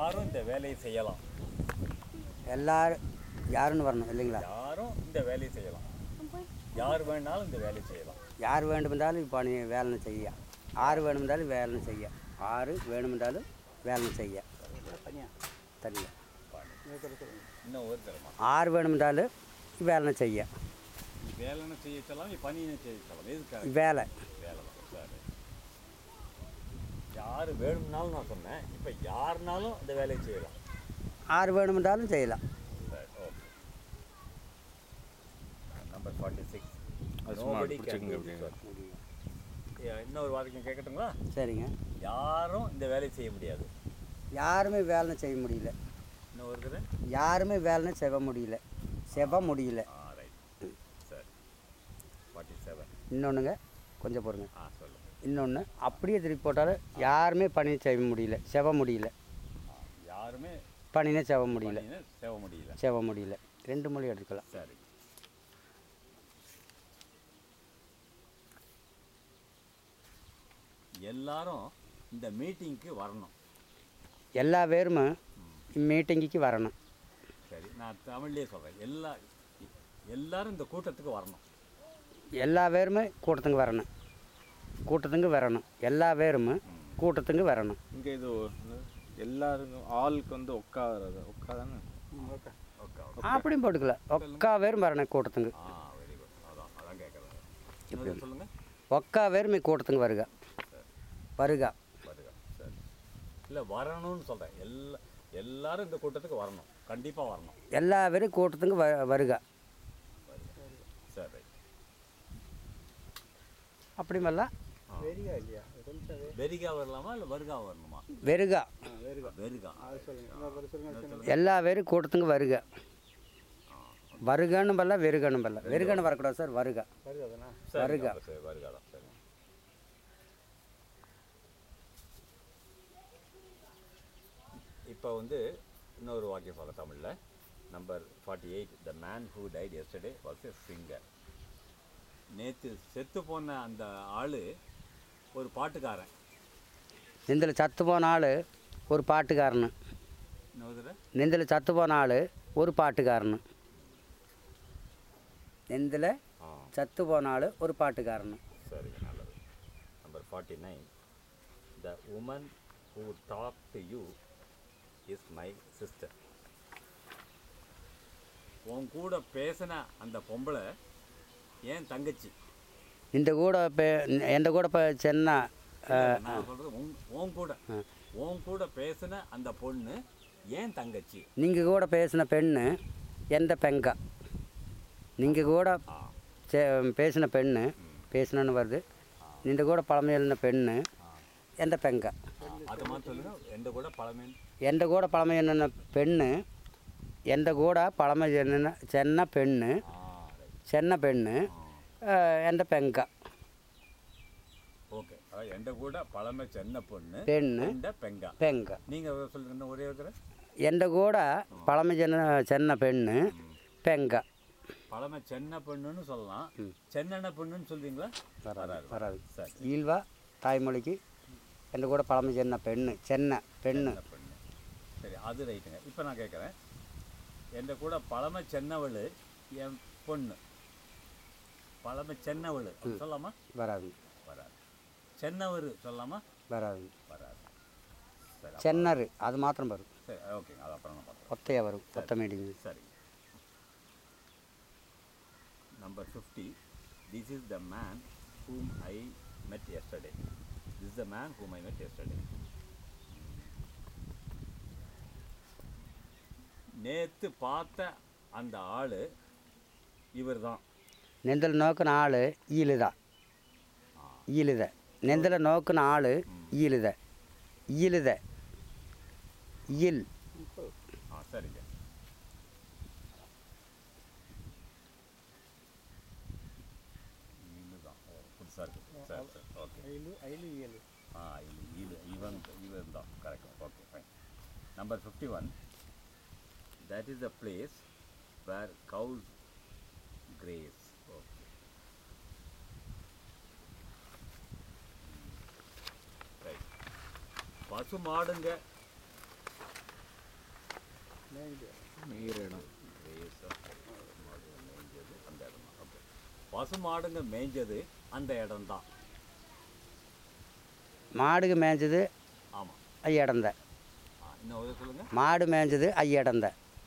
யாரும் இந்த வேலையை செய்யலாம் எல்லாரும் யாருன்னு வரணும் இல்லைங்களா யாரும் இந்த வேலையை செய்யலாம் யார் வேணாலும் இந்த வேலையை செய்யலாம் யார் வேண்டுமென்றாலும் இப்போ நீ வேலை செய்ய ஆறு வேணுமென்றாலும் வேலை செய்ய ஆறு வேணுமென்றாலும் வேலை செய்ய தனியாக இன்னும் ஒரு தரமா ஆறு வேணுமென்றாலும் வேலை செய்ய வேலைன்னு செய்ய சொல்லலாம் பணியை செய்ய சொல்லலாம் எதுக்காக வேலை வேலை தான் சரி யார் வேணும்னாலும் நான் சொன்னேன் இப்போ யாருனாலும் இந்த வேலையை செய்யலாம் ஆறு வேணுமென்றாலும் செய்யலாம் சரி ஓகே நம்பர் ஃபார்ட்டி சிக்ஸ் அது சும்மா பிடிச்சிக்கங்க அப்படிங்க. இன்னொரு வாக்கியம் கேட்கட்டுங்களா சரிங்க யாரும் இந்த வேலையை செய்ய முடியாது யாருமே வேலை செய்ய முடியல இன்னும் ஒரு தடவை யாருமே வேலை செவ முடியல செவ முடியல ஆ ரைட் சரி ஃபார்ட்டி செவன் இன்னொன்றுங்க கொஞ்சம் பொறுங்க ஆ சொல்லுங்கள் இன்னொன்று அப்படியே திருப்பி போட்டாலும் யாருமே பணி செய்ய முடியல செவ முடியல யாருமே பணினே செவ முடியல பணியினை செய்ய முடியல செவ முடியல ரெண்டு மொழி எடுக்கலாம் சரி எல்லாரும் இந்த மீட்டிங்க்கு வரணும் எல்லா பேருமே மீட்டிங்குக்கு வரணும் சரி நான் தமிழ்லேயே சொல்கிறேன் எல்லா எல்லாரும் இந்த கூட்டத்துக்கு வரணும் எல்லா பேருமே கூட்டத்துக்கு வரணும் கூட்டத்துக்கு வரணும் எல்லா பேருமே கூட்டத்துக்கு வரணும் இங்கே இது ஒரு- எல்லாருக்கும் ஆளுக்கு வந்து உட்காறது உட்காதானே ஓகே ஓகே அப்படியும் போட்டுக்கலாம் ஒக்கா பேரும் வரணும் கூட்டத்துக்கு ஆ வெரி குட் அதான் அதான் கேட்குறேன் சொல்லுங்கள் ஒக்கா பேருமே கூட்டத்துக்கு வருக வருக வருக சரி இல்லை வரணும்னு சொல்கிறேன் எல்லா எல்லாரும் இந்த கூட்டத்துக்கு வரணும் கண்டிப்பாக வரணும் எல்லா பேரும் கூட்டத்துக்கு வ வருக சரி ரைட் அப்படிமெல்லாம் வெரிகா வரலாமா இல்லை வருகா வரணுமா வெறுகா வெறுகா எல்லா பேரும் கூட்டத்துக்கு வருக வருகன்னு பல்ல வெறுகன்னு பல்ல வெறுகன்னு வரக்கூடாது சார் வருக சரி, வருகா. அப்ப சரி வருகா தான் சரி இப்போ வந்து இன்னொரு வாக்கியம் சொல்ல தமிழில் number forty eight the man who died yesterday was a singer நேற்று செத்து போன அந்த ஆள் ஒரு பாட்டுக்காரன் நெந்தில் சத்து போன ஆள் ஒரு பாட்டுக்காரனு இன்னொரு நெந்தில் சத்து போன ஆள் ஒரு பாட்டுக்காரனு நெந்தில் ஆ சத்து போன ஆள் ஒரு பாட்டுக்காரனு சரி நல்லது number forty nine the woman who talk to you is my sister உன் கூட பேசின அந்த பொம்பளை ஏன் தங்கச்சி இந்த கூட இப்போ எந்த கூட இப்போ சென்ன நான் சொல்கிறது உன் உன் கூட உன் கூட பேசின அந்த பொண்ணு ஏன் தங்கச்சி நீங்கள் கூட பேசின பெண்ணு எந்த பெங்கா நீங்கள் கூட ஆ சே பேசின பெண்ணு பேசினன்னு வருது இந்த கூட பழமையிலின பெண்ணு எந்த பெங்கா அது மாதிரி சொல்லுங்க எந்த கூட பழமை எந்த கூட பழமையின பெண்ணு எந்த கூட பழமை சென்ன சென்ன பெண்ணு ஆ ரைட் சென்ன பெண்ணு அஹ், எந்த பெங்கா ஓகே எந்த கூட பழமை சென்ன பொண்ணு பெண்ணு எந்த பெங்கா பெங்கா நீங்கள் சொல்லுங்க இன்னும் ஒரே ஒரு எந்த கூட பழமை சென்ன சென்ன பெண்ணு பெங்கா பழமை சென்ன பெண்ணுன்னு சொல்லலாம் சென்னென்ன பெண்ணுன்னு சொல்வீங்களா வராது வராது சரி ஈழ்வா தாய்மொழிக்கு எந்த கூட பழமை சென்ன பெண்ணு சென்ன பெண்ணு சென்ன பெண்ணு சரி அது ரைட்டுங்க இப்போ நான் கேட்குறேன் எந்த கூட பழமை சென்னவள் என் பொண்ணு பழமை சென்னவள் சொல்லலாமா வராது வராது சென்னவர் சொல்லலாமா வராது வராது சரி அப்ப- சென்னர் அது மாத்திரம் வரும் சரி ஓகேங்க அது அப்புறம் நான் பார்க்குறேன் ஒத்தையாக வரும் ஒத்த மீடிங் சரி number fifty this is the man whom I met yesterday this is the man whom I met yesterday நேத்து பார்த்த அந்த ஆளு இவர்தான் நெந்தில் நோக்கின ஆள் ஈழுதா ஈழுத நெந்தில் நோக்கின ஆள் ஈழுத ஈழுத ஈல் ஆ சரிங்க இதுதான் ஓ புதுசாக இருக்குது சரி சரி ஓகே ஆ இது இது இவன் இவன் தான் correct okay fine number fifty one that is the place where cows graze okay right பசு மாடுங்க மேயிற இடம் place of மாடுங்க மேய்ஞ்சது அந்த இடம் தான் ஓகே பசு மாடுங்க மேய்ஞ்சது அந்த இடம் தான் மாடுக்கு மேய்ஞ்சது ஆமாம் ஐயடந்த இன்னும் ஒரு சொல்லுங்க மாடு மேய்ஞ்சது ஐயடந்த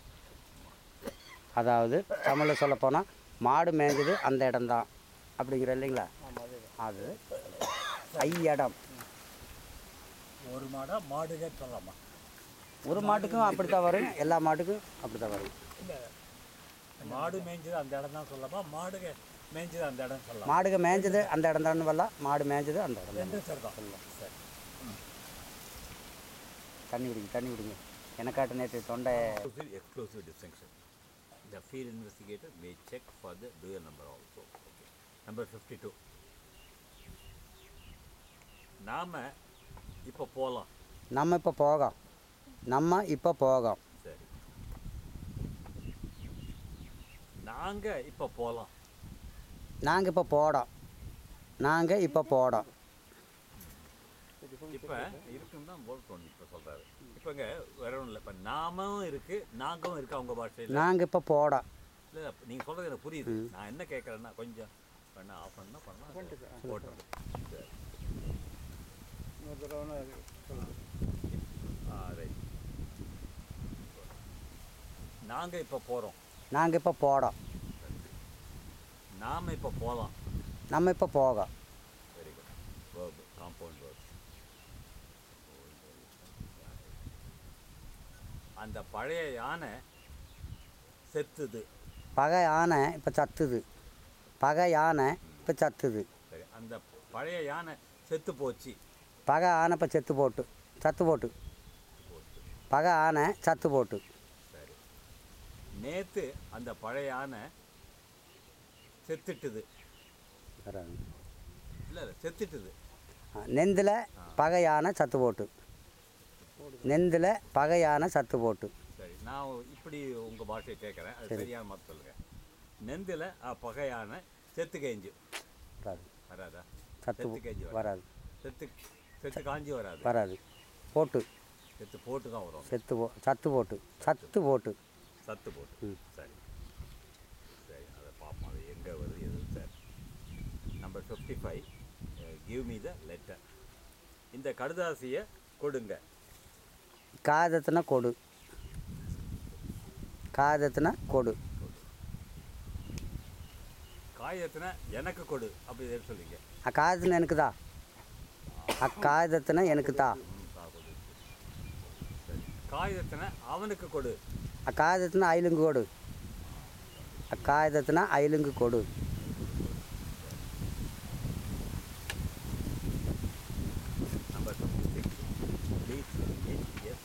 அதாவது தமிழில் சொல்லப்போனால் மாடு மேய்ஞ்சது அந்த இடம்தான் அப்படிங்கிற இல்லைங்களா அது ஐயிடம் ஒரு மாடா மாடுகே சொல்லலாமா ஒரு மாட்டுக்கும் அப்படித்தான் வரும் எல்லா மாட்டுக்கும் அப்படித்தான் வரும் இல்லை மாடு மேய்ஞ்சது அந்த இடம் தான் சொல்லலாமா மாடுக மேய்ஞ்சது அந்த இடம் சொல்லலாம் மாடுக மேய்ஞ்சது அந்த இடம் தான் வரலாம் மாடு மேய்ஞ்சது அந்த இடம் தான் ரெண்டும் சரி தான் சரி தண்ணி விடுங்க தண்ணி விடுங்க எனக்காட்ட நேற்று தொண்டை exclusive, exclusive distinction. The field investigator may check for the dual number also. Okay. Number 52. நாம இப்போ போகலாம் நம்ம இப்போ போகோம் நம்ம இப்போ போகோம் சரி நாங்கள் இப்போ போகலாம் நாங்கள் இப்போ போடோம் நாங்கள் இப்போ போடோம் இப்போ இருக்குன்னு தான் போல்ட் இப்போ சொல்கிறாரு இப்போங்க வேற ஒன்றும் இல்லை இப்போ நாமும் இருக்குது நாங்களும் இருக்கு அவங்க பாஷையில் நாங்கள் இப்போ போடோம் இல்லை நீங்கள் சொல்கிறது எனக்கு புரியுது நான் என்ன கேட்குறேன்னா கொஞ்சம் வேணா ஆஃப் பண்ணா பண்ணலாம் போட்டோம் சரி ஆ ரைட் நாங்கள் இப்போ போகிறோம் நாங்கள் இப்போ போடோம் நாம் இப்போ போகலாம் நம்ம இப்போ போகோம் very good verb compound verb அந்த பழைய யானை செத்துது பகை யானை இப்போ சத்துது பகை யானை இப்போ சத்துது சரி அந்த பழைய யானை செத்து போச்சு பகை யானை இப்போ செத்து போட்டு சத்து போட்டு பகை யானை சத்து போட்டு சரி நேற்று அந்த பழைய யானை செத்துட்டுது வராது. இல்லை இல்லை செத்துட்டுது ஆ, நெந்தில் பகை யானை சத்து போட்டு நெந்தில் பகை யானை சத்து போட்டு சரி நான் இப்படி உங்கள் பாஷையை கேட்குறேன் அது சரியான மாதிரி சொல்லுங்கள் நெந்தில் பகை யானை செத்து கேஞ்சு வராது வராதா சத்து செத்து கேஞ்சு வராது வராது செத்து செத்து காஞ்சி வராது வராது போட்டு செத்து போட்டு தான் வரும் செத்து போ சத்து போட்டு சத்து போட்டு சத்து போட்டு சரி சரி அதை பார்ப்போம் அது எங்கே வருது எது சரி number fifty five give me the letter இந்த கடுதாசியை கொடுங்க காதத்தின கொடு காதத்தின கொடு காயத்தின எனக்கு கொடு அப்படி எது சொல்லிங்க அக்காதத்தின எனக்கு தான் அக்காதத்தின எனக்கு தான் சரி காகிதத்தின அவனுக்கு கொடு அக்காதத்தின ஐலுங்கு கொடு அக்காதத்தின ஐலுங்கு கொடு number fifty six please yes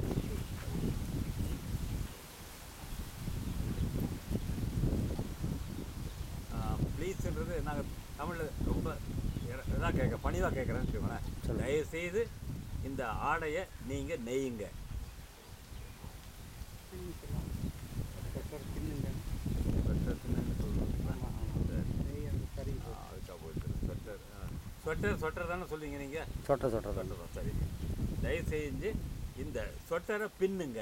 ப்ளீஸ்ன்றது நாங்கள் தமிழில் ரொம்ப இதாக கேட்க பணிவாக கேட்குறேன்னு வச்சுக்கோங்களேன் தயவுசெய்து இந்த ஆடையை நீங்கள் நெய்யுங்க ஸ்வெட்டர் ஸ்வெட்டர் ஸ்வெட்டர் தானே சொல்லுவீங்க நீங்கள் சொட்ட சொட்ட சொல்லுறோம் சரி தயவு செஞ்சு இந்த ஸ்வெட்டரை பின்னுங்க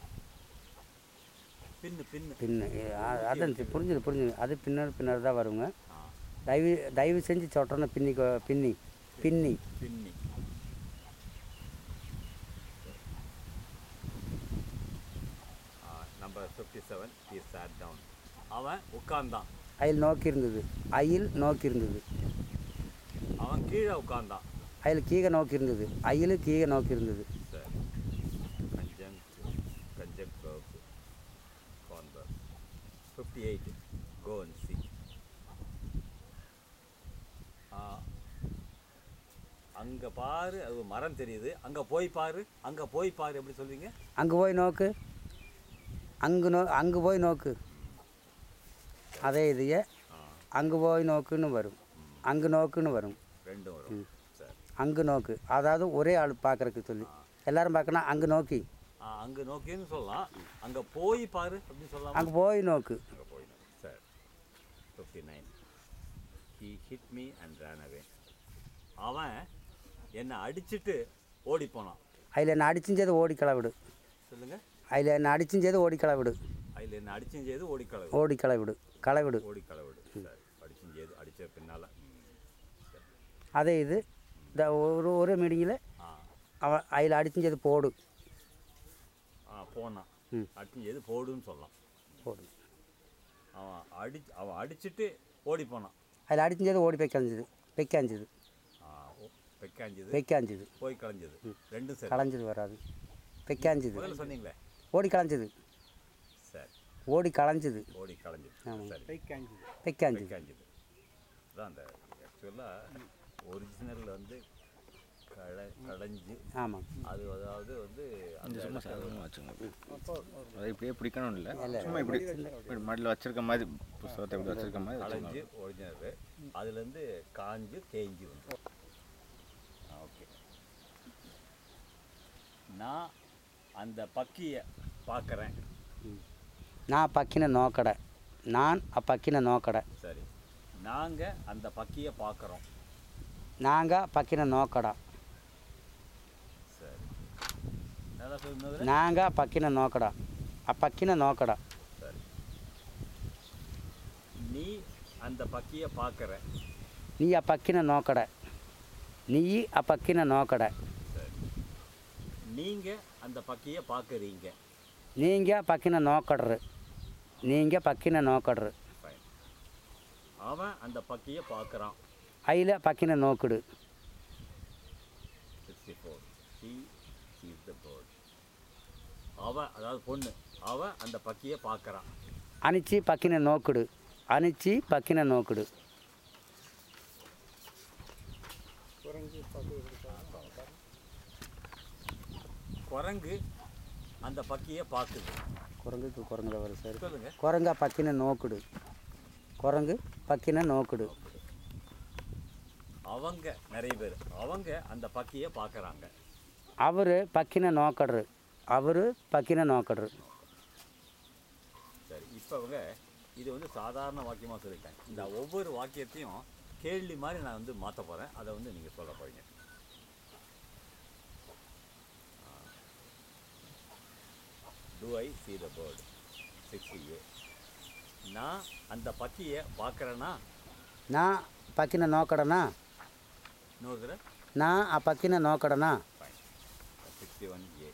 பின்னு பின்னு பின்னு ஏ- அ- அதான் சி- புரிஞ்சுது புரிஞ்சுது அது பின்னாடி பின்னாடி தான் வருங்க ஆ தயவு தயவு செஞ்சு சொட்டனை பின்னி கொ- பின்னி பின்னி பின்னி number fifty seven he sat down அவன் உட்கார்ந்தான் அயில் நோக்கி இருந்தது அயில் நோக்கி இருந்தது அவன் கீழே உட்கார்ந்தான் அயில் கீழே நோக்கி இருந்தது அயில் கீழே நோக்கி இருந்தது சரி கஞ்சங்க் கஞ்சங்க் verb converse fifty eight go and see அங்கே பாரு அது ஒரு மரம் தெரியுது அங்கே போய் பாரு அங்கே போய் பாரு எப்படி சொல்வீங்க அங்கே போய் நோக்கு அங்கு நோ அங்கே போய் நோக்கு அதே இதையே ஆ அங்கே போய் நோக்குன்னு வரும் அங்கு நோக்குன்னு வரும் ரெண்டும் வரும் சரி அங்கு நோக்கு அதாவது ஒரே ஆள் பார்க்குறக்கு சொல்லி எல்லாரும் பார்க்கணும் அங்கே நோக்கி ஆ அங்கே நோக்கின்னு சொல்லலாம் அங்கே போய் பாரு அப்படின்னு சொல்லலாம் அங்கே போய் நோக்கு அங்கே போய் sir fifty nine he hit me and ran away அவன் என்னை அடிச்சிட்டு ஓடி போனான் அதில் என்ன அடிச்சிஞ்சது ஓடி கிளவிடு சொல்லுங்க அதில் என்ன அடிச்சும் செய்து ஓடி களை அதில் என்ன அடிச்சும் செய்து ஓடிக்களவு ஓடி களை விடு களை விடு ஓடிக்களவிடு சரி அடிச்சும் செய்து அடித்த பின்னால் அதே இது இந்த ஒரு ஒரு மீடிங்கில் ஆ அவன் அதில் அடிச்சும் செய்து போடு ஆ போனான் ம். அடிச்சும் செய்து போடுன்னு சொல்லலாம் போடு அவன் அடி அவன் அடிச்சுட்டு ஓடி போனான் அதில் அடிச்சும் செய்து ஓடி வைக்காஞ்சது வைக்காஞ்சது ஆ, ஓ, பெக்காஞ்சது வைக்காஞ்சது போய் களைஞ்சது ரெண்டும் சரி களைஞ்சது வராது வைக்காஞ்சது முதல்ல சொன்னீங்களே ஓடி களைஞ்சது சரி ஓடி களைஞ்சது ஓடி களைஞ்சது ஆமாம். சரி வைக்காஞ்சது பெக்காஞ்சது அதான் அந்த ஆக்சுவலாக ஒரிஜினல் வந்து களை களைஞ்சு ஆமாம் அது அதாவது வந்து அந்த சும்மா சாதாரணமாக வச்சுங்க அதை இப்படியே பிடிக்கணும் இல்லை சும்மா இப்படி இப்படி மடியில் வச்சிருக்க மாதிரி புஸ்தகத்தை இப்படி வச்சிருக்க மாதிரி வச்சுக்கணும் களைஞ்சு ஒரிஜினல் அதுலேருந்து காஞ்சு தேஞ்சு வந்து ஓகே நான் அந்த பக்கியை பார்க்குறேன் ನಾ ಪಕ್ಕಿನ ನೋಕಡೆ ನಾನು ಆ ಪಕ್ಕಿನ ನೋಕಡೆ சரி நாங்கள் அந்த பக்கியை பார்க்குறோம் ನಾಂಗ ಪಕ್ಕಿನ ನೋಕಡ சரி நல்லா சொல்லுന്നത് ನಾಂಗ ಪಕ್ಕಿನ ನೋಕಡ ಆ ಪಕ್ಕಿನ ನೋಕಡ சரி நீ அந்த பக்கியை பார்க்குற ನೀ ಆ ಪಕ್ಕಿನ ನೋಕಡೆ ನೀ ಆ ಪಕ್ಕಿನ ನೋಕಡೆ சரி நீங்கள் அந்த பக்கியை பார்க்குறீங்க ನೀಂಗೆ ಪಕ್ಕಿನ ನೋಕಡ್ರಿ நீங்க பக்கின நோக்கடுறு ஃபைன் அவன் அந்த பக்கியை பார்க்குறான் ஐயில் பக்கின நோக்குடு sixty four she is the bird அவன் அதாவது பொண்ணு அவன் அந்த பக்கியை பார்க்குறான் அணிச்சி பக்கின நோக்குடு அணிச்சி பக்கின நோக்குடு குரங்கு அந்த பக்கியை பார்க்குது குரங்குக்கு குரங்கு தான் வரும் சார் சொல்லுங்க குரங்கா பக்கின நோக்குடு குரங்கு பக்கின நோக்குடு அவங்க நிறைய பேர் அவங்க அந்த பக்கியை பார்க்குறாங்க அவர் பக்கின நோக்கடுறு அவர் பக்கின நோக்கடுறு சரி இப்போ அவங்க இது வந்து சாதாரண வாக்கியமாக சொல்லிட்டேன் இந்த ஒவ்வொரு வாக்கியத்தையும் கேள்வி மாதிரி நான் வந்து மாற்ற போகிறேன் அதை வந்து நீங்கள் சொல்ல போகிறீங்க do I see the bird sixty A நான் அந்த பக்கியை பார்க்குறேன்னா ನಾ ಪಕ್ಕಿನ ನೋಕಡನಾ இன்னொரு தடவை ನಾ ಆ ಪಕ್ಕಿನ ನೋಕಡನಾ fine sixty one A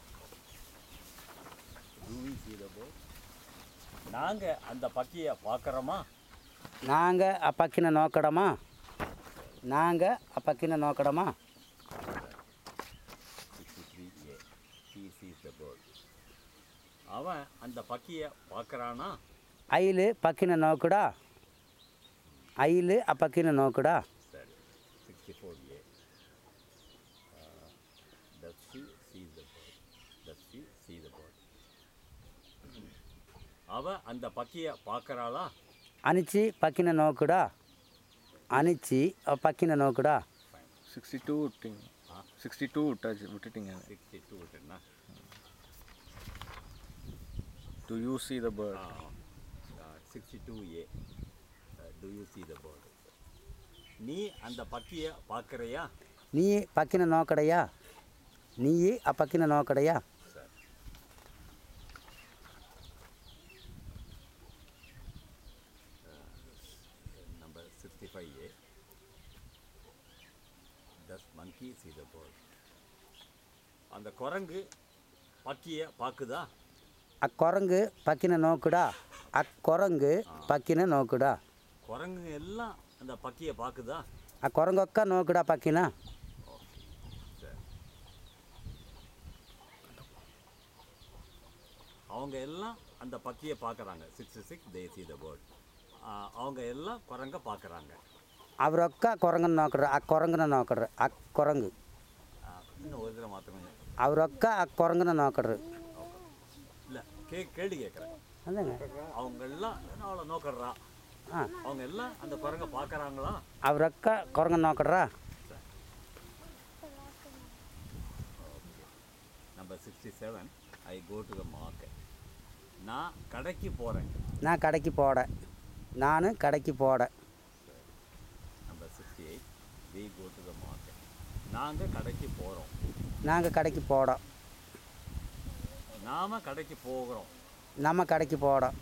do we see the bird நாங்கள் அந்த பக்கியை பார்க்குறோமா நாங்கள் ಆ ಪಕ್ಕಿನ ನೋಕಡಮಾ நாங்கள் ಆ ಪಕ್ಕಿನ ನೋಕಡಮಾ sixty three A he sees the bird அவன் அந்த பக்கியை பார்க்குறானா ஐலு பக்கின நோக்குடா ஐலு ಆ ಪಕ್ಕಿನ ನೋಕುಡಾ சரி sixty four A does she see the bird does she see the bird அவ அந்த பக்கியை பார்க்கறாளா அணிச்சி பக்கின நோக்குடா அணிச்சி ಆ ಪಕ್ಕಿನ ನೋಕುಡா சிக்ஸ்டி டூ விட்டீங்க சிக்ஸ்டி டூ விட்டாச்சு விட்டுட்டீங்க சிக்ஸ்டி டூ விட்டுனா do you see the bird sixty two A do you see the bird நீ அந்த பக்கியை பார்க்கறியா ನೀ ಪಕ್ಕಿನ ನೋಕಡೆಯಾ ನೀ ಆ ಪಕ್ಕಿನ ನೋಕಡೆಯಾ சரி number sixty five A does monkey see the bird அந்த குரங்கு பக்கியை பார்க்குதா ಆ ಕೊರಂಗು ಪಕ್ಕಿನ ನೋಕುಡಾ ಆ ಕೊರಂಗು ಪಕ್ಕಿನ ನೋಕುಡಾ குரங்கு எல்லாம் அந்த பக்கியை பார்க்குதா ಆ ಕೊರಂಗೊಕ್ಕ ನೋಕುಡಾ ಪಕ್ಕಿನ சரி அவங்க எல்லாம் அந்த பக்கியை பார்க்குறாங்க sixty six they see the bird ஆ, அவங்க எல்லாம் குரங்க பார்க்குறாங்க ಅವ್ರೊಕ್ಕ ಕೊರಂಗನ ನೋಕಡ್ರು ಆ ಕೊರಂಗನ ನೋಕಡ್ರು ಆ ಕೊರಂಗು இன்னும் ஒரு தடவை மாற்றணும் ಅವ್ರೊಕ್ಕ ಆ ಕೊರಂಗನ ನೋಕಡ್ರು இல்லை கே கேள்வி கேட்குறேன் ಅಂದಂಗ அவங்க எல்லாம் அவளை நோக்கடுறா ಹಾಂ அவங்க எல்லாம் அந்த குரங்க பார்க்குறாங்களா ಅವ್ರೊಕ್ಕ ಕೊರಂಗನ ನೋಕಡ್ರಾ number sixty seven I go to the market நான் கடைக்கு போகிறேன் ನಾ ಕಡೆಗೆ ಪೋಡ ನಾನು ಕಡೆಗೆ ಪೋಡ number sixty eight we go to the market நாங்கள் கடைக்கு போகிறோம் நாங்கள் கடைக்கு போட நாம கடைக்கு போகிறோம் நம்ம கடைக்கு போகிறோம்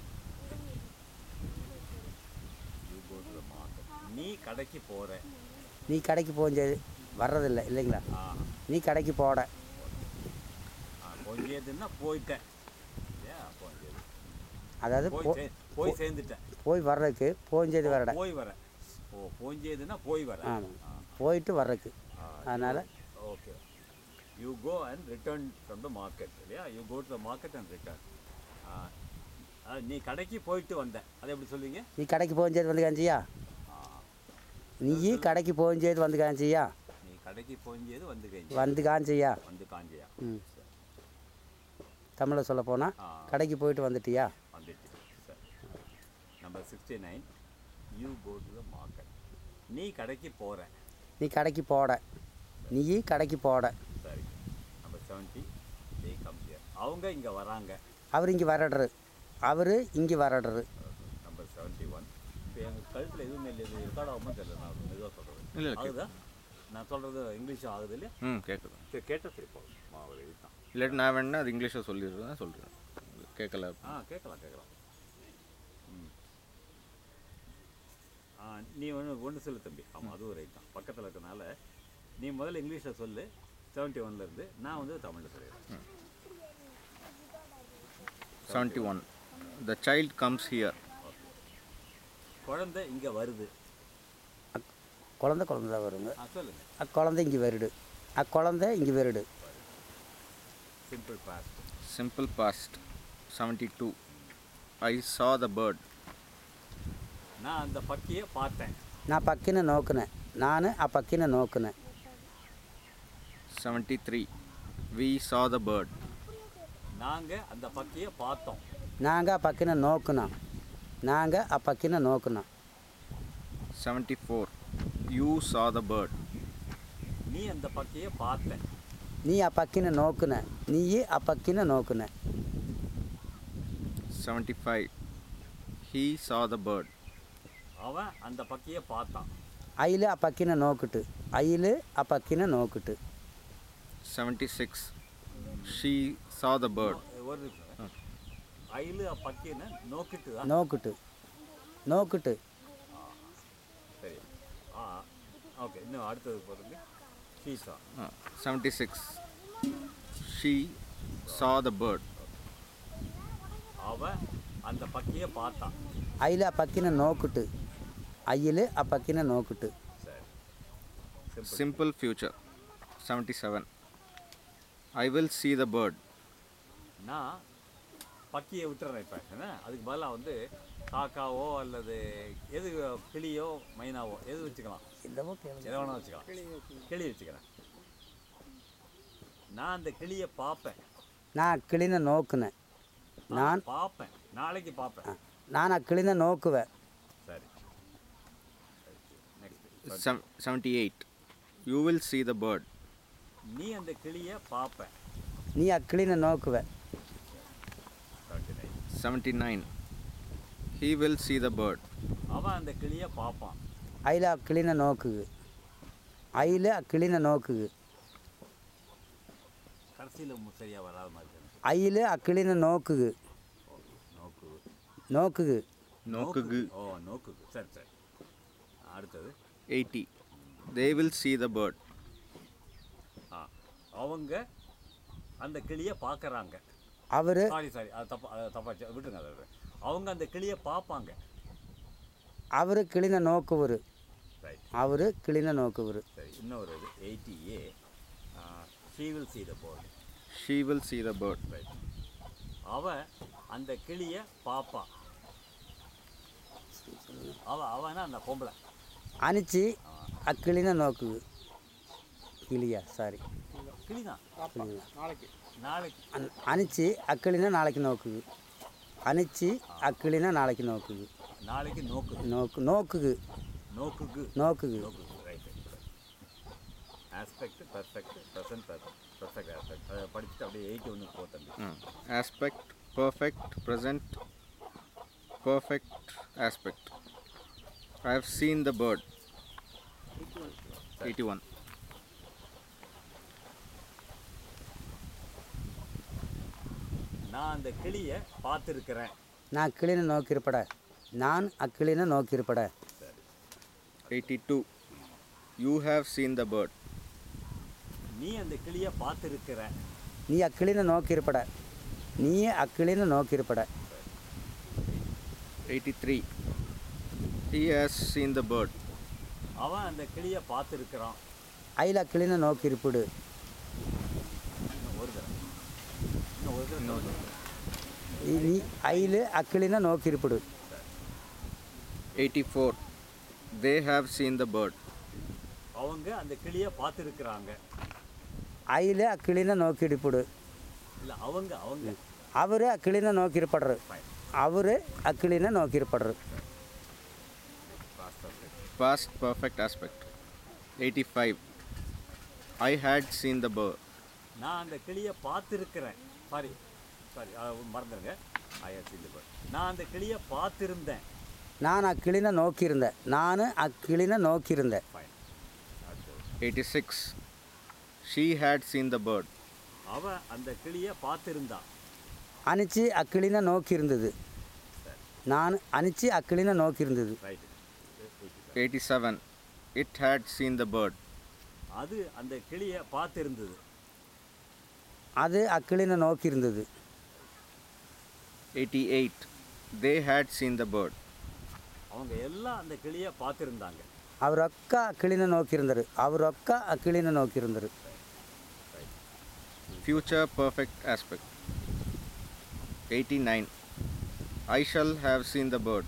you go to the market நீ கடைக்கு போற நீ கடைக்கு போஞ்சது வர்றதில்லை இல்லைங்களா ஆ நீ கடைக்கு போட ஆ, பொங்கியதுன்னா போயிட்டேன் இல்லையா பொங்கியது அதாவது போய் போ சே- போய் சேர்ந்துட்டேன் போய் வர்றதுக்கு போஞ்சது வரட போய் வரேன் ஓ போஞ்சதுன்னா போய் வரேன் ஆமாம் போயிட்டு வர்றதுக்கு அதனால் okay you go and return from the market இல்லையா you go to the market and return நீ கடைக்கு போயிட்டு வந்த அதை எப்படி சொல்லுவீங்க நீ கடைக்கு போஞ்சது வந்து காஞ்சியா நீ கடைக்கு போஞ்சது வந்து காஞ்சியா நீ கடைக்கு போஞ்சது வந்து கழிஞ்சு வந்து காஞ்சியா வந்து காஞ்சியா ம் தமிழில் சொல்ல போனால் ஆ. கடைக்கு போயிட்டு வந்துட்டியா வந்துட்டு சரி number sixty nine you go to the market நீ கடைக்கு போற நீ கடைக்கு போட நீ கடைக்கு போட சரி number seventy they come here அவங்க இங்கே வராங்க அவர் இங்கே வரடுறது அவர் இங்கே வரடுறது நம்பர் செவன்ட்டி ஒன் இப்போ எங்கள் கழுத்தில் எதுவுமே இல்லை இது ரெக்கார்ட் ஆகுமா தெரியல நான் மெதுவாக சொல்கிறது இல்லை இல்லை ஆகுதா நான் சொல்கிறது இங்கிலீஷும் ஆகுது இல்லையா ம் கேட்குது சரி கேட்டால் சரி போதும் மாவு இதுதான் இல்லாட்டி நான் வேணா அது இங்கிலீஷில் சொல்லிடுறேன் சொல்கிறேன் கேட்கல ஆ கேட்கலாம் கேட்கலாம் ம் ஆ நீ ஒன்று ஒன்று சொல்லு தம்பி ஆமாம் அதுவும் ரைட் தான் பக்கத்தில் இருக்கனால நீ முதல்ல இங்கிலீஷில் சொல்லு செவன்ட்டி ஒன்லேருந்து நான் வந்து தமிழில் சொல்லிடுறேன் seventy one the child comes here குழந்தை இங்கே வருது குழந்தை குழந்தை தான் வருங்க ஆ சொல்லுங்கள் அக்குழந்தை இங்கே வருடு அக்குழந்தை இங்கே வருடு simple past simple past seventy two I saw the bird நான் அந்த பக்கியை பார்த்தேன் நான் பக்கின நோக்குனேன் நான் ಆ ಪಕ್ಕಿನ ನೋಕನೆ seventy three we saw the bird நாங்கள் அந்த பக்கியை பார்த்தோம் நாங்கள் ಆ ಪಕ್ಕಿನ ನೋಕುನ நாங்கள் ಆ ಪಕ್ಕಿನ ನೋಕುನ seventy four you saw the bird நீ அந்த பக்கியை பார்த்த ನೀ ಆ ಪಕ್ಕಿನ ನೋಕುನ ನೀ ಆ ಪಕ್ಕಿನ ನೋಕುನ seventy five he saw the bird அவன் அந்த பக்கியை பார்த்தான் ಐಲು ಆ ಪಕ್ಕಿನ ನೋಕುಟು ಐಲು ಆ ಪಕ್ಕಿನ ನೋಕುಟು seventy six she saw the bird ஒரு நிமிஷம் அயிலு ಆ பக்கினை நோக்கிட்டு தான் ನೋಕುಟು ನೋಕುಟು சரி ஆ ஓகே இன்னும் அடுத்தது போகிறது ஷீசா seventy six she saw the bird அவன் அந்த பக்கியை பார்த்தான் ಐಲು ಆ ಪಕ್ಕಿನ ನೋಕುಟು ಐಲು ಆ ಪಕ್ಕಿನ ನೋಕುಟು சரி simple simple future seventy seven I will see the bird நான் பக்கியை விட்டுறேன் இப்போ என்ன அதுக்கு பதிலாக வந்து காக்காவோ அல்லது எது கிளியோ மைனாவோ எது வச்சுக்கலாம் ಎಲ್ಲವೋ ಕೇಳಿ எதை வேணால் வச்சுக்கலாம் கிளி வச்சுக்கிறேன் நான் அந்த கிளியை பார்ப்பேன் ನಾ ಆ ಕಿಳಿನ ನೋಕುನೆ ನಾನು பார்ப்பேன் நாளைக்கு பார்ப்பேன் ನಾನು ಆ ಕಿಳಿನ ನೋಕುವೆ சரி next seventy eight you will see the bird நீ அந்த கிளியை பார்ப்ப ನೀ ಆ ಕಿಳಿನ ನೋಕುವೆ seventy nine seventy nine he will see the bird அவன் அந்த கிளியை பார்ப்பான் ಐಲು ಆ ಕಿಳಿನ ನೋಕುಗು ಐಲು ಆ ಕಿಳಿನ ನೋಕುಗು கடைசியில் சரியாக வராத மாதிரி இருக்கு. ಐಲು ಆ ಕಿಳಿನ ನೋಕುಗು நோக்கு ನೋಕುಗು நோக்குகு ஓ நோக்குக்கு சரி சரி அடுத்தது eighty they will see the bird ஆ அவங்க அந்த கிளியை பார்க்குறாங்க அவர் சாரி சாரி அது தப்பா அது தப்பாச்சு விட்டுருங்க அதை அவங்க அந்த கிளியை பார்ப்பாங்க அவர் ಕಿಳಿನ ನೋಕುವರು ரைட் ಅವರು ಕಿಳಿನ ನೋಕುವರು சரி இன்னொரு இது eighty A she will see the bird she will see the bird right அவ அந்த கிளியை பார்ப்பான் அவ அவனா அந்த பொம்பளை ಅನಿಚಿ ಆ ಕಿಳಿನ ನೋಕುಗು ಕಿಳಿಯ ಸಾರಿ கிளிதான் ಕಿಳಿನ நாளைக்கு ಅನ್- ಅನಿಚಿ ಆ ಕಿಳಿನ ನಾಳೆಗೆ ನೋಕುಗು ಅನಿಚಿ ಆ ಕಿಳಿನ ನಾಳೆಗೆ ನೋಕುಗು நாளைக்கு நோக்கு ನೋಕು ನೋಕುಗು நோக்குக்கு ನೋಕುಗು நோக்குக்கு right aspect perfect present perfect aspect அதை படிச்சுட்டு அப்படியே எயிட்டி ஒன்று போ தம்பி aspect perfect present perfect aspect I have seen the bird eighty one நான் அந்த கிளியை பார்த்துருக்கிறேன் நான் கிளினை நோக்கியிருப்பட நான் அக்கிளினை நோக்கியிருப்பட eighty two you have seen the bird நீ அந்த கிளியை பார்த்துருக்கிற நீ அக்கிளினை நோக்கியிருப்பட நீ அக்கிளினை நோக்கியிருப்பட eighty three he has seen the bird அவன் அந்த கிளியை பார்த்துருக்கிறான் ஐல அக்கிளினை நோக்கியிருப்பிடு இன்னும் ஒரு தடவை இன்னும் ஒரு தடவை நீ- நீ ஐலு அக்கிளினை நோக்கியிருப்பிடு eighty four they have seen the bird அவங்க அந்த கிளியை பார்த்துருக்குறாங்க ஐலு அக்கிளினை நோக்கிடிப்பிடு இல்லை அவங்க அவங்க அவர் அக்கிளினை நோக்கியிருப்படுறது அவர் அக்கிளினை நோக்கியிருப்படுறது past perfect aspect 85 i had seen the bird நான் அந்த கிளியை பார்த்துருக்கிறேன் சாரி சாரி மறந்துடுங்க ஆயிரத்தி இந்த நான் அந்த கிளியை பார்த்துருந்தேன் நான் அக்கிளினை நோக்கியிருந்தேன் நான் அக்கிளினை நோக்கியிருந்தேன் fine 86 she had seen the bird அவன் அந்த கிளியை பார்த்துருந்தான் அணிச்சு அக்கிளினை நோக்கியிருந்தது நான் அணிச்சு அக்கிளினை நோக்கியிருந்தது right 87 it had seen the bird அது அந்த கிளியை பார்த்துருந்தது அது அக்கிளினை நோக்கியிருந்தது 88 they had seen the bird அவங்க எல்லாம் அந்த கிளியை பார்த்துருந்தாங்க அவர் அக்கா அக்கிளினை நோக்கியிருந்தார் அவர் அக்கா அக்கிளினை நோக்கியிருந்தார் future perfect aspect 89 i shall have seen the bird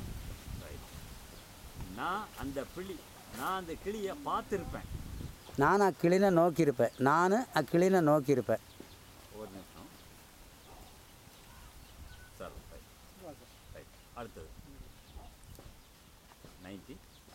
நான் அந்த பிளி நான் அந்த கிளியை பார்த்துருப்பேன் நான் அக்கிளினை நோக்கியிருப்பேன் நான் அக்கிளினை நோக்கியிருப்பேன் ஒரு நிமிஷம் சார் ரைட் ரைட் அடுத்தது ninety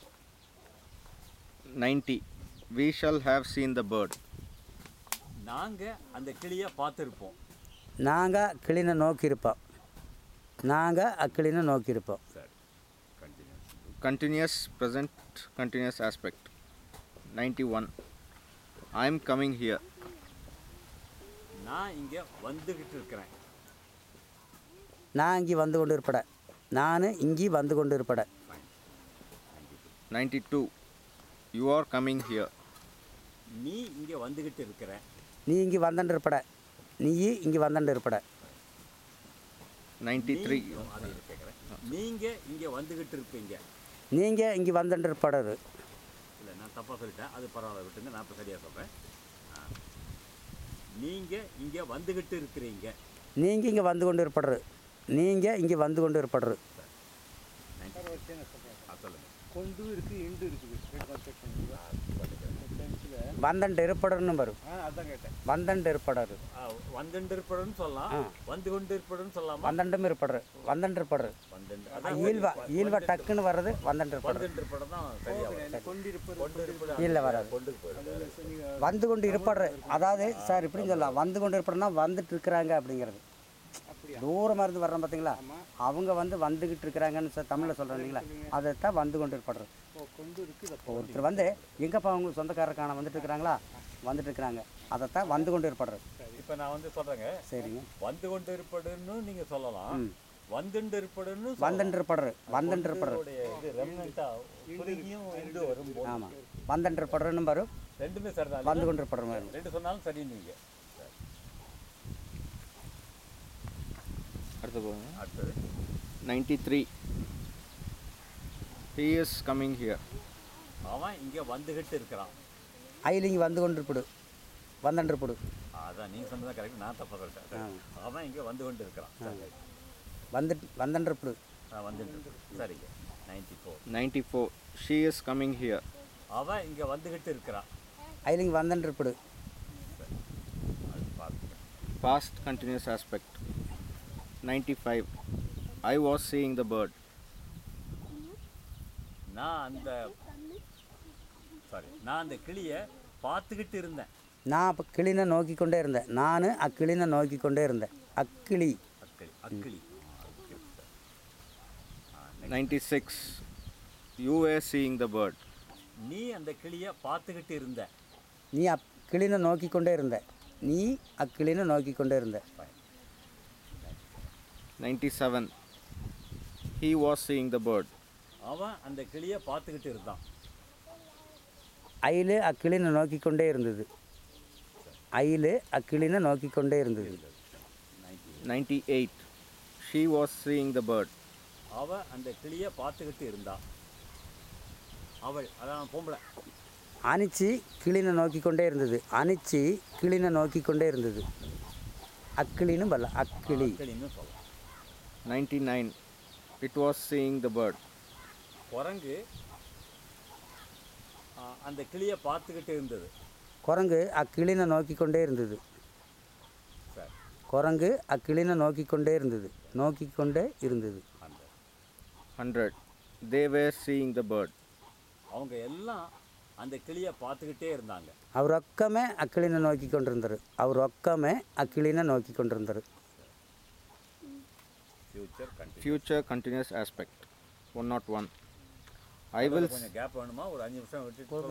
90 we shall have seen the bird நாங்கள் அந்த கிளியை பார்த்துருப்போம் நாங்கள் அக்கிளினை நோக்கியிருப்போம் நாங்கள் அக்கிளினை நோக்கியிருப்போம் சரி continuous continuous present continuous aspect 91 i am coming here நான் இங்கே வந்துக்கிட்டு இருக்கிறேன் நான் இங்கே வந்து கொண்டு இருப்பட நான் இங்கே வந்து கொண்டு இருப்பட 92 you are coming here நீ இங்கே வந்துக்கிட்டு இருக்கிற நீ இங்கே வந்தண்டு இருப்பட நீ இங்கே வந்தண்டு இருப்பட 93 அதை கேட்குறேன் நீங்கள் இங்கே வந்துக்கிட்டு இருப்பீங்க நீங்கள் இங்கே வந்தண்டு இருப்படரு இல்லை நான் தப்பாக சொல்லிட்டேன் அது பரவாயில்ல விட்டுங்க நான் இப்போ சரியாக சொல்கிறேன் நீங்கள் இங்கே வந்துக்கிட்டு இருக்கிறீங்க நீங்கள் இங்கே வந்து கொண்டு இருப்படரு நீங்கள் இங்கே வந்து கொண்டு இருப்படரு ஆ சொல்லுங்கள் கொண்டு இருக்கு இண்டு இருக்குது ரெண்டு கான்செப்ட் பண்ணிக்கலாம் வந்தண்டு இருப்படர்னு வரும் ஆ அதான் கேட்டேன் வந்தண்டு இருப்படரு வந்துட்டு இருப்படுன்னு சொல்லலாம் வந்து கொண்டு இருப்படுன்னு சொல்லலாமா வந்தண்டும் இருப்படரு வந்தண்டு இருப்படரு வந்துட்டு அதான் ஈல்வா ஈல்வா டக்குன்னு வர்றது வந்தண்டு இருப்படரு வந்துட்டு இருப்படம் தான் சரியாக வரும் கொண்டிருப்பது கொண்டு இருப்பது இல்லை வராது கொண்டு போயிடும் வந்து கொண்டு இருப்படுற அதாவது சார் இப்படின்னு சொல்லலாம் வந்து கொண்டு இருப்படனா வந்துட்டு இருக்கிறாங்க அப்படிங்கிறது தூரமாக இருந்து வர்றோம் பார்த்தீங்களா அவங்க வந்து வந்துக்கிட்டு இருக்கிறாங்கன்னு சார் தமிழில் சொல்கிறேன் இல்லைங்களா அதைத்தான் வந்து கொண்டு இருப்படுறது ஓ கொண்டு இருக்கு இதை இப்போ ஒருத்தர் வந்து எங்கப்பா அவங்க சொந்தக்காரருக்கான வந்துட்டு இருக்கிறாங்களா வந்துட்டு இருக்கிறாங்க அதைத்தான் வந்து கொண்டு இருப்படுறது இப்போ நான் வந்து சொல்கிறேங்க சரிங்க வந்து கொண்டு இருப்படுன்னு நீங்கள் சொல்லலாம் வந்துட்டு இருப்படுன்னு வந்துட்டு இருப்படுறது வந்துட்டு இருப்படுறது உங்களுடைய இது ரெமினண்ட்டாக புரியும் இண்டு வரும்போது ஆமாம் வந்துட்டு இருப்படுறன்னு வரும் ரெண்டுமே சரிதான் வந்து கொண்டு இருப்படுற மாதிரி ரெண்டு சொன்னாலும் சரின்னுவீங்க அடுத்து போங்க அடுத்தது 93 he is coming here அவன் இங்கே வந்துக்கிட்டு இருக்கிறான் ஐலிங்க வந்து கொண்டு இருப்படு வந்துட்டு இருப்படு அதான் நீங்கள் சொன்னதான் கரெக்ட் நான் தப்பாக சொல்லிட்டேன் அவன் இங்கே வந்து கொண்டு இருக்கிறான் சரி. வந்துட்டு வந்துட்டு இருப்படு நான் வந்துட்டு இருக்கிறேன் சரிங்க ninety four 94 she is coming here அவன் இங்கே வந்துக்கிட்டு இருக்கிறான் ஐலிங்க வந்துட்டு இருப்படு அது பார்த்துக்கேன் past continuous aspect 95 i was seeing the bird நான் அந்த சாரி நான் அந்த கிளியை பார்த்துக்கிட்டு இருந்தேன் நான் அப்போ கிளினை நோக்கி கொண்டே இருந்தேன் நான் அக்கிளினை நோக்கி கொண்டே இருந்தேன் அக்கிளி அக்கிளி அக்கிளி 96 you were seeing the bird நீ அந்த கிளியை பார்த்துக்கிட்டு இருந்த நீ அப் கிளினை நோக்கி கொண்டே இருந்த நீ அக்கிளினை நோக்கி கொண்டே இருந்த 97. He was seeing the bird. அவன் அந்த கிளியை பார்த்துக்கிட்டு இருந்தான் அயிலு அக்கிளினை நோக்கி கொண்டே இருந்தது அயிலு அக்கிளினை நோக்கி கொண்டே இருந்தது 98. She was seeing the bird. அவன் அந்த கிளியை பார்த்துக்கிட்டு இருந்தான் அவள் அதான் பொம்பளை அணிச்சி கிளினை நோக்கி கொண்டே இருந்தது அணிச்சி கிளினை நோக்கி கொண்டே இருந்தது அக்கிளின்னு பல்ல அக்கிளி கிளின்னு சொல்லலாம் 99. It was seeing the bird. குரங்கு ஆ, அந்த கிளியை பார்த்துக்கிட்டு இருந்தது குரங்கு அக்கிளினை நோக்கி கொண்டே இருந்தது சார் குரங்கு அக்கிளினை நோக்கி கொண்டே இருந்தது நோக்கி கொண்டே இருந்தது அந்த 100. They were seeing the bird. அவங்க எல்லாம் அந்த கிளியை பார்த்துக்கிட்டே இருந்தாங்க அவர் ஒக்கமே அக்கிளினை நோக்கி கொண்டிருந்தார் அவர் ஒக்கமே அக்கிளினை நோக்கி கொண்டிருந்தார் future continuous Future continuous aspect. 101. I will கொஞ்சம் கேப் வேணுமா ஒரு அஞ்சு நிமிஷம் விட்டுட்டு